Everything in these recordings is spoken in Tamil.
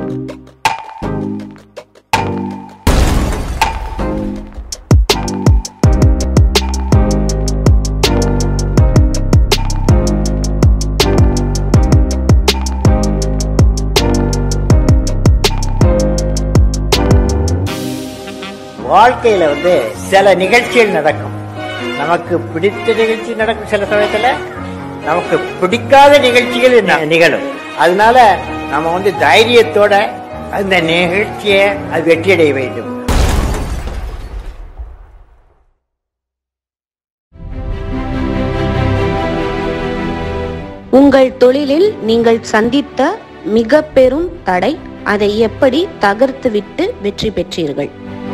வாழ்க்கையில வந்து சில நிகழ்ச்சிகள் நடக்கும் நமக்கு பிடித்த நிகழ்ச்சி நடக்கும் சில சமயத்துல நமக்கு பிடிக்காத நிகழ்ச்சிகள் ந- நிகழும் அதனால நம்ம வந்து தைரியத்தோட அந்த நிகழ்ச்சியை அது வெற்றியடைய வேண்டும் உங்கள் தொழிலில் நீங்கள் சந்தித்த மிக பெரும் தடை அதை எப்படி தகர்த்துவிட்டு வெற்றி பெற்றீர்கள்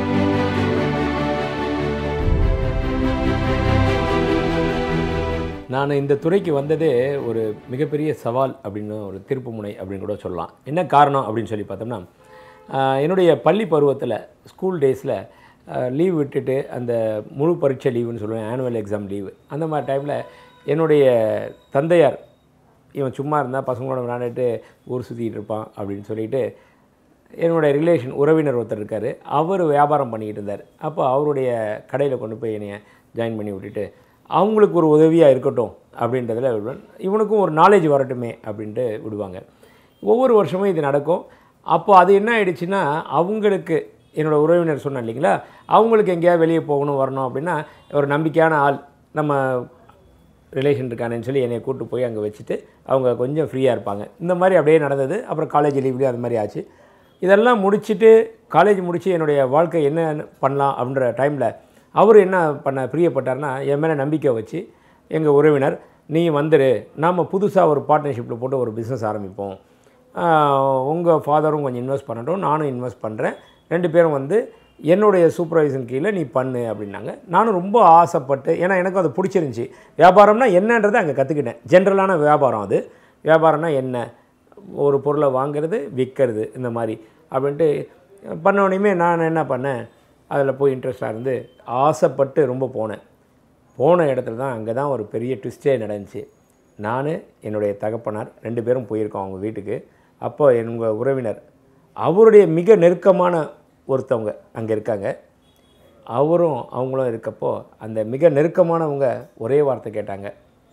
நான் இந்த துறைக்கு வந்ததே ஒரு மிகப்பெரிய சவால் அப்படின்னு ஒரு திருப்புமுனை அப்படின்னு கூட சொல்லலாம் என்ன காரணம் அப்படின்னு சொல்லி பார்த்தோம்னா ஆஹ், என்னுடைய பள்ளி பருவத்தில் ஸ்கூல் டேஸில் லீவ் விட்டுட்டு அந்த முழு பரீட்சை லீவுன்னு சொல்லுவேன் ஆனுவல் எக்ஸாம் லீவு அந்த மாதிரி டைமில் என்னுடைய தந்தையார் இவன் சும்மா இருந்தால் பசங்களோட விளையாண்டுட்டு ஊர் சுற்றிட்டு இருப்பான் அப்படின்னு சொல்லிட்டு என்னுடைய ரிலேஷன் உறவினர் ஒருத்தர் இருக்கார் அவர் வியாபாரம் பண்ணிக்கிட்டு இருந்தார் அப்போ அவருடைய கடையில் கொண்டு போய் என்னைய ஜாயின் பண்ணி விட்டுட்டு அவங்களுக்கு ஒரு உதவியாக இருக்கட்டும் அப்படின்றதுல விடுவேன் இவனுக்கும் ஒரு நாலேஜ் வரட்டுமே அப்படின்ட்டு விடுவாங்க ஒவ்வொரு வருஷமும் இது நடக்கும் அப்போ அது என்ன ஆயிடுச்சுன்னா அவங்களுக்கு என்னோட உறவினர் சொன்னேன் இல்லைங்களா அவங்களுக்கு எங்கேயாவது வெளியே போகணும் வரணும் அப்படின்னா ஒரு நம்பிக்கையான ஆள் நம்ம ரிலேஷன் இருக்கானேன்னு சொல்லி என்னை கூட்டு போய் அங்கே வச்சுட்டு அவங்க கொஞ்சம் ஃப்ரீயாக இருப்பாங்க இந்த மாதிரி அப்படியே நடந்தது அப்புறம் காலேஜ் லீவ்லேயும் அது மாதிரி ஆச்சு இதெல்லாம் முடிச்சுட்டு காலேஜ் முடித்து என்னுடைய வாழ்க்கை என்ன பண்ணலாம் அப்படின்ற டைமில் அவர் என்ன பண்ண பிரியப்பட்டார்னா என் மேலே நம்பிக்கை வச்சு எங்கள் உறவினர் நீ வந்துரு நாம் புதுசாக ஒரு பார்ட்னர்ஷிப்பில் போட்டு ஒரு பிஸ்னஸ் ஆரம்பிப்போம் உங்கள் ஃபாதரும் கொஞ்சம் இன்வெஸ்ட் பண்ணட்டும் நானும் இன்வெஸ்ட் பண்ணுறேன் ரெண்டு பேரும் வந்து என்னுடைய சூப்பர்வைசன் கீழே நீ பண்ணு அப்படின்னாங்க நானும் ரொம்ப ஆசைப்பட்டு ஏன்னா எனக்கும் அது பிடிச்சிருந்துச்சி வியாபாரம்னா என்னன்றதை அங்கே கற்றுக்கிட்டேன் ஜென்ரலான வியாபாரம் அது வியாபாரம்னா என்ன ஒரு பொருளை வாங்குறது விற்கிறது இந்த மாதிரி அப்படின்ட்டு பண்ண உடனேயுமே நான் என்ன பண்ணேன் அதில் போய் இன்ட்ரெஸ்டாக இருந்து ஆசைப்பட்டு ரொம்ப போனேன் போன இடத்துல தான் அங்கே தான் ஒரு பெரிய ட்விஸ்டே நடந்துச்சு நான் என்னுடைய தகப்பனார் ரெண்டு பேரும் போயிருக்கோம் அவங்க வீட்டுக்கு அப்போ எங்கள் உறவினர் அவருடைய மிக நெருக்கமான ஒருத்தவங்க அங்கே இருக்காங்க அவரும் அவங்களும் இருக்கப்போ அந்த மிக நெருக்கமானவங்க ஒரே வார்த்தை கேட்டாங்க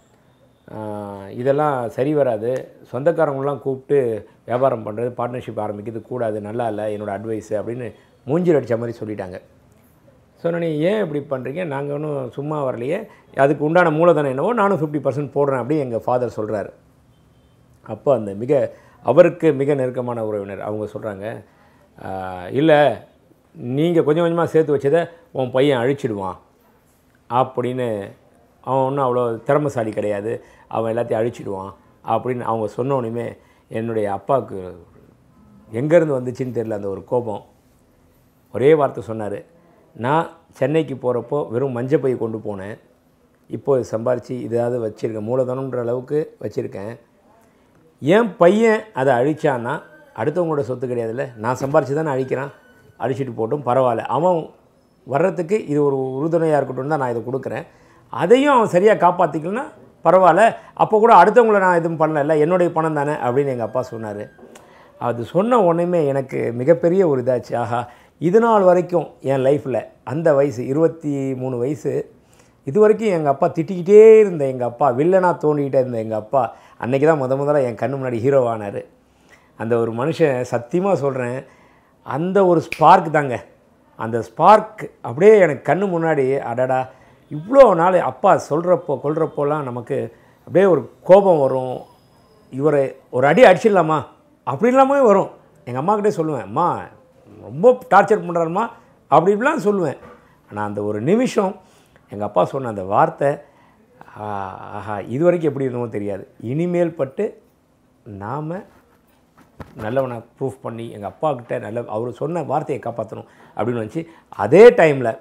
ஆஹ் இதெல்லாம் சரி வராது சொந்தக்காரங்களாம் கூப்பிட்டு வியாபாரம் பண்ணுறது பார்ட்னர்ஷிப் ஆரம்பிக்கிறது கூடாது நல்லா இல்லை என்னோடய அட்வைஸு அப்படின்னு மூஞ்சில் அடித்த மாதிரி சொல்லிட்டாங்க சொன்னோன்னே ஏன் இப்படி பண்ணுறீங்க நாங்கள் ஒன்றும் சும்மா வரலையே அதுக்கு உண்டான மூலதனம் என்னவோ நானும் ஃபிஃப்டி பர்சன்ட் போடுறேன் அப்படி எங்கள் ஃபாதர் சொல்கிறாரு அப்போ அந்த மிக அவருக்கு மிக நெருக்கமான உறவினர் அவங்க சொல்கிறாங்க இல்லை நீங்கள் கொஞ்சம் கொஞ்சமாக சேர்த்து வச்சதை உன் பையன் அழிச்சிடுவான் அப்படின்னு அவன் ஒன்றும் அவ்வளோ திறமைசாலி கிடையாது அவன் எல்லாத்தையும் அழிச்சிடுவான் அப்படின்னு அவங்க சொன்ன உடனேயுமே என்னுடைய அப்பாவுக்கு எங்கேருந்து வந்துச்சுன்னு தெரியல அந்த ஒரு கோபம் ஒரே வார்த்தை சொன்னார் நான் சென்னைக்கு போகிறப்போ வெறும் மஞ்சள் பை கொண்டு போனேன் இப்போ சம்பாரித்து இதாவது வச்சுருக்கேன் மூலதனம்ன்ற அளவுக்கு வச்சுருக்கேன் என் பையன் அதை அழிச்சான்னா அடுத்தவங்களோட சொத்து கிடையாதுல்ல நான் சம்பாரித்து தானே அழிக்கிறான் அழிச்சிட்டு போட்டும் பரவாயில்ல அவன் வர்றதுக்கு இது ஒரு உறுதுணையாக இருக்கட்டும் தான் நான் இதை கொடுக்குறேன் அதையும் அவன் சரியாக காப்பாற்றிக்கலன்னா பரவாயில்ல அப்போ கூட அடுத்தவங்கள நான் எதுவும் பண்ணல என்னுடைய பணம் தானே அப்படின்னு எங்கள் அப்பா சொன்னார் அது சொன்ன உடனேமே எனக்கு மிகப்பெரிய ஒரு இதாச்சு ஆஹா இது நாள் வரைக்கும் என் லைஃப்பில் அந்த வயசு இருபத்தி மூணு வயசு இது வரைக்கும் எங்கள் அப்பா திட்டிக்கிட்டே இருந்த எங்கள் அப்பா வில்லனாக தோண்டிக்கிட்டே இருந்த எங்கள் அப்பா அன்றைக்கி தான் முத முதல்ல என் கண்ணு முன்னாடி ஹீரோவானார் அந்த ஒரு மனுஷன் சத்தியமாக சொல்கிறேன் அந்த ஒரு ஸ்பார்க் தாங்க அந்த ஸ்பார்க் அப்படியே எனக்கு கண்ணு முன்னாடி அடடா இவ்வளோ நாள் அப்பா சொல்கிறப்போ கொள்கிறப்போலாம் நமக்கு அப்படியே ஒரு கோபம் வரும் இவரை ஒரு அடி அடிச்சிடலாமா அப்படி இல்லாமல் வரும் எங்கள் அம்மாக்கிட்டே சொல்லுவேன் அம்மா ரொம்ப டார்ச்சர் பண்ணுறாருமா அப்படி இப்படிலாம் சொல்லுவேன் ஆனால் அந்த ஒரு நிமிஷம் எங்கள் அப்பா சொன்ன அந்த வார்த்தை ஆ, ஆஹா இது வரைக்கும் எப்படி இருந்தோமோ தெரியாது இனிமேல் பட்டு நாம் நல்லவனை ப்ரூஃப் பண்ணி எங்கள் அப்பா கிட்ட நல்ல அவர் சொன்ன வார்த்தையை காப்பாற்றணும் அப்படின்னு வந்துச்சு அதே டைமில்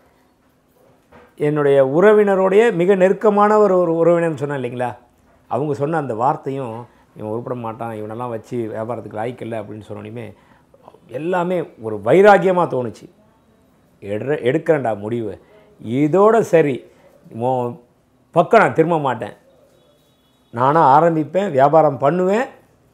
என்னுடைய உறவினருடைய மிக நெருக்கமான ஒரு ஒரு உறவினர்னு சொன்னேன் இல்லைங்களா அவங்க சொன்ன அந்த வார்த்தையும் இவன் உருப்பட மாட்டான் இவனெல்லாம் வச்சு வியாபாரத்துக்கு லாய்க்கில்லை அப்படின்னு சொன்னோன்னே எல்லாமே ஒரு வைராக்கியமாக தோணுச்சு எடு எடுக்கிறேன்டா முடிவு இதோட சரி உன் பக்கம் நான் திரும்ப மாட்டேன் நானும் ஆரம்பிப்பேன் வியாபாரம் பண்ணுவேன்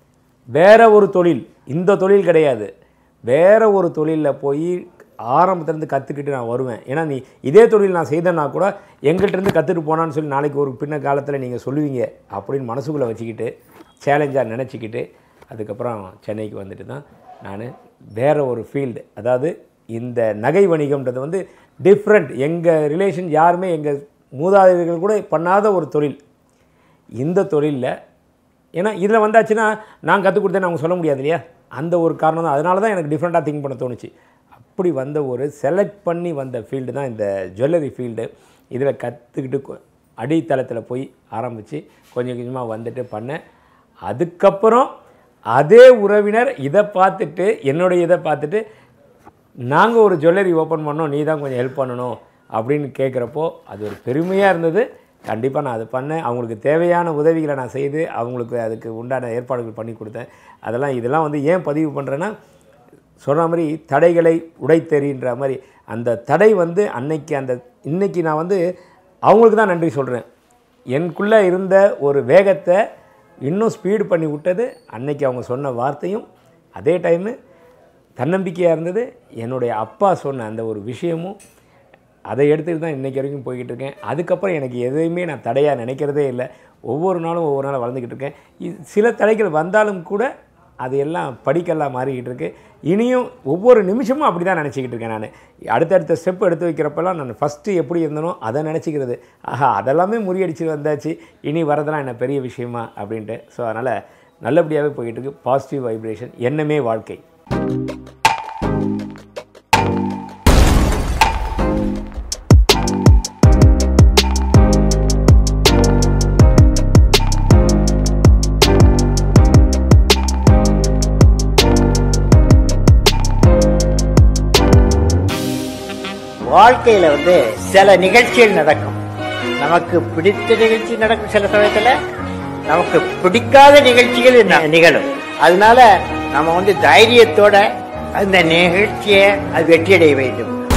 வேற ஒரு தொழில் இந்த தொழில் கிடையாது வேற ஒரு தொழிலில் போய் ஆரம்பத்துலேருந்து கற்றுக்கிட்டு நான் வருவேன் ஏன்னா நீ இதே தொழில் நான் செய்தேன்னா கூட எங்கள்கிட்டருந்து கற்றுட்டு போனான்னு சொல்லி நாளைக்கு ஒரு பின்ன காலத்தில் நீங்கள் சொல்லுவீங்க அப்படின்னு மனசுக்குள்ளே வச்சுக்கிட்டு சேலஞ்சாக நினச்சிக்கிட்டு அதுக்கப்புறம் சென்னைக்கு வந்துட்டு தான் நான் வேற ஒரு ஃபீல்டு அதாவது இந்த நகை வணிகம்ன்றது வந்து டிஃப்ரெண்ட் எங்கள் ரிலேஷன் யாருமே எங்கள் மூதாதையர்கள் கூட பண்ணாத ஒரு தொழில் இந்த தொழிலில் ஏன்னா இதில் வந்தாச்சுன்னா நான் கற்றுக் கொடுத்தேன்னு அவங்க சொல்ல முடியாது இல்லையா அந்த ஒரு காரணம் தான் அதனால தான் எனக்கு டிஃப்ரெண்ட்டாக திங்க் பண்ண தோணுச்சு அப்படி வந்த ஒரு செலக்ட் பண்ணி வந்த ஃபீல்டு தான் இந்த ஜுவல்லரி ஃபீல்டு இதில் கற்றுக்கிட்டு அடித்தளத்தில் போய் ஆரம்பித்து கொஞ்சம் கொஞ்சமாக வந்துட்டு பண்ணேன் அதுக்கப்புறம் அதே உறவினர் இதை பார்த்துட்டு என்னுடைய இதை பார்த்துட்டு நாங்கள் ஒரு ஜுவல்லரி ஓப்பன் பண்ணோம் நீ தான் கொஞ்சம் ஹெல்ப் பண்ணணும் அப்படின்னு கேட்குறப்போ அது ஒரு பெருமையாக இருந்தது கண்டிப்பாக நான் அதை பண்ணேன் அவங்களுக்கு தேவையான உதவிகளை நான் செய்து அவங்களுக்கு அதுக்கு உண்டான ஏற்பாடுகள் பண்ணி கொடுத்தேன் அதெல்லாம் இதெல்லாம் வந்து ஏன் பதிவு பண்ணுறேன்னா சொன்ன மாதிரி தடைகளை உடைத்தெறின்ற மாதிரி அந்த தடை வந்து அன்னைக்கு அந்த இன்னைக்கு நான் வந்து அவங்களுக்கு தான் நன்றி சொல்கிறேன் எனக்குள்ளே இருந்த ஒரு வேகத்தை இன்னும் ஸ்பீடு பண்ணி விட்டது அன்னைக்கு அவங்க சொன்ன வார்த்தையும் அதே டைமு தன்னம்பிக்கையாக இருந்தது என்னுடைய அப்பா சொன்ன அந்த ஒரு விஷயமும் அதை எடுத்துட்டு தான் இன்றைக்கி வரைக்கும் போய்கிட்டு இருக்கேன் அதுக்கப்புறம் எனக்கு எதையுமே நான் தடையாக நினைக்கிறதே இல்லை ஒவ்வொரு நாளும் ஒவ்வொரு நாளும் வளர்ந்துக்கிட்டு இருக்கேன் இது- சில தடைகள் வந்தாலும் கூட அது எல்லாம் படிக்கெல்லாம் மாறிக்கிட்டு இருக்கு இனியும் ஒவ்வொரு நிமிஷமும் அப்படி தான் நினச்சிக்கிட்டு இருக்கேன் நான் அடுத்தடுத்த ஸ்டெப் எடுத்து வைக்கிறப்பெல்லாம் நான் ஃபஸ்ட்டு எப்படி இருந்தனோ அதை நினச்சிக்கிறது ஆஹா அதெல்லாமே முறியடிச்சு வந்தாச்சு இனி வரதெல்லாம் என்ன பெரிய விஷயமா அப்படின்ட்டு ஸோ அதனால் நல்லபடியாகவே போய்கிட்டு இருக்கு பாசிட்டிவ் வைப்ரேஷன் எண்ணமே வாழ்க்கை வாழ்க்கையில வந்து சில நிகழ்ச்சிகள் நடக்கும் நமக்கு பிடித்த நிகழ்ச்சி நடக்கும் சில சமயத்துல நமக்கு பிடிக்காத நிகழ்ச்சிகள் ந- நிகழும் அதனால நம்ம வந்து தைரியத்தோட அந்த நிகழ்ச்சியை அது வெற்றியடைய வேண்டும்